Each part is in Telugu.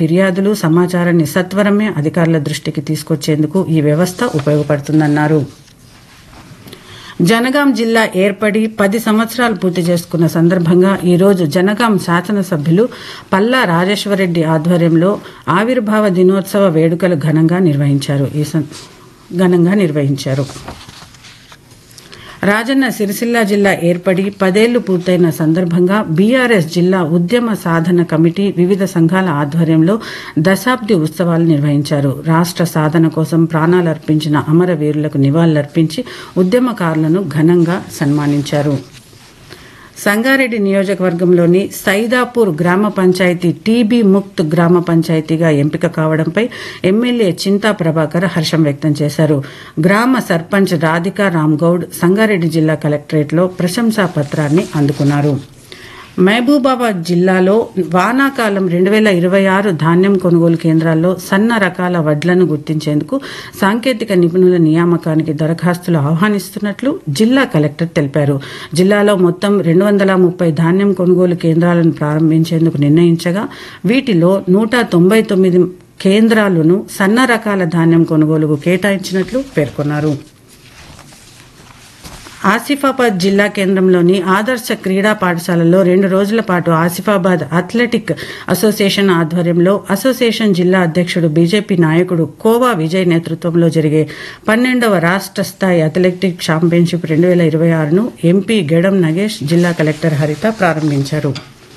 ఫిర్యాదులు సమాచారాన్ని సత్వరమే అధికారుల దృష్టికి తీసుకొచ్చేందుకు ఈ వ్యవస్థ ఉపయోగపడుతుందన్నారు జనగాం జిల్లా ఏర్పడి పది సంవత్సరాలు పూర్తి చేసుకున్న సందర్భంగా ఈరోజు జనగాం శాసనసభ్యులు పల్లా రాజేశ్వరరెడ్డి ఆధ్వర్యంలో ఆవిర్భావ దినోత్సవ వేడుకలు ఘనంగా నిర్వహించారు ఈ సం- ఘనంగా నిర్వహించారు రాజన్న సిరిసిల్ల జిల్లా ఏర్పడి పదేళ్లు పూర్తయిన సందర్భంగా బీఆర్ఎస్ జిల్లా ఉద్యమ సాధన కమిటీ వివిధ సంఘాల ఆధ్వర్యంలో దశాబ్ది ఉత్సవాలు నిర్వహించారు రాష్ట్ర సాధన కోసం ప్రాణాలు అర్పించిన అమరవీరులకు నివాళులర్పించి ఉద్యమకారులను ఘనంగా సన్మానించారు సంగారెడ్డి నియోజకవర్గంలోని సైదాపూర్ గ్రామ పంచాయతీ టీబీ ముక్త్ గ్రామ పంచాయతీగా ఎంపిక కావడంపై ఎమ్మెల్యే చింతా ప్రభాకర్ హర్షం వ్యక్తం చేశారు గ్రామ సర్పంచ్ రాధికా రామ్గౌడ్ సంగారెడ్డి జిల్లా కలెక్టరేట్లో ప్రశంసా పత్రాన్ని అందుకున్నారు మహబూబాబాద్ జిల్లాలో వానాకాలం రెండు వేల ఇరవై ఆరు ధాన్యం కొనుగోలు కేంద్రాల్లో సన్న రకాల వడ్లను గుర్తించేందుకు సాంకేతిక నిపుణుల నియామకానికి దరఖాస్తులు ఆహ్వానిస్తున్నట్లు జిల్లా కలెక్టర్ తెలిపారు జిల్లాలో మొత్తం రెండు వందల ముప్పై ధాన్యం కొనుగోలు కేంద్రాలను ప్రారంభించేందుకు నిర్ణయించగా వీటిలో నూట తొంభై తొమ్మిది కేంద్రాలను సన్న రకాల ధాన్యం కొనుగోలుకు కేటాయించినట్లు పేర్కొన్నారు ఆసిఫాబాద్ జిల్లా కేంద్రంలోని ఆదర్శ క్రీడా పాఠశాలలో రెండు రోజుల పాటు ఆసిఫాబాద్ అథ్లెటిక్ అసోసియేషన్ ఆధ్వర్యంలో అసోసియేషన్ జిల్లా అధ్యక్షుడు బీజేపీ నాయకుడు కోవా విజయ్ నేతృత్వంలో జరిగే పన్నెండవ రాష్ట్ర స్థాయి అథ్లెటిక్ ఛాంపియన్షిప్ రెండు వేల ఇరవై ఆరును ఎంపీ గెడం నగేష్ జిల్లా కలెక్టర్ హరిత ప్రారంభించారు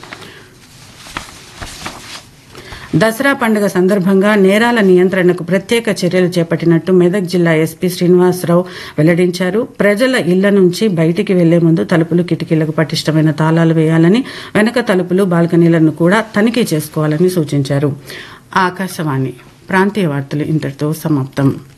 దసరా పండుగ సందర్భంగా నేరాల నియంత్రణకు ప్రత్యేక చర్యలు చేపట్టినట్టు మెదక్ జిల్లా ఎస్పీ శ్రీనివాసరావు వెల్లడించారు ప్రజల ఇళ్ల నుంచి బయటికి వెళ్లే ముందు తలుపులు కిటికీలకు పటిష్టమైన తాళాలు వేయాలని వెనక తలుపులు బాల్కనీలను కూడా తనిఖీ చేసుకోవాలని సూచించారు ఆకాశవాణి ప్రాంతీయ వార్తలు ఇంతటితో సమాప్తం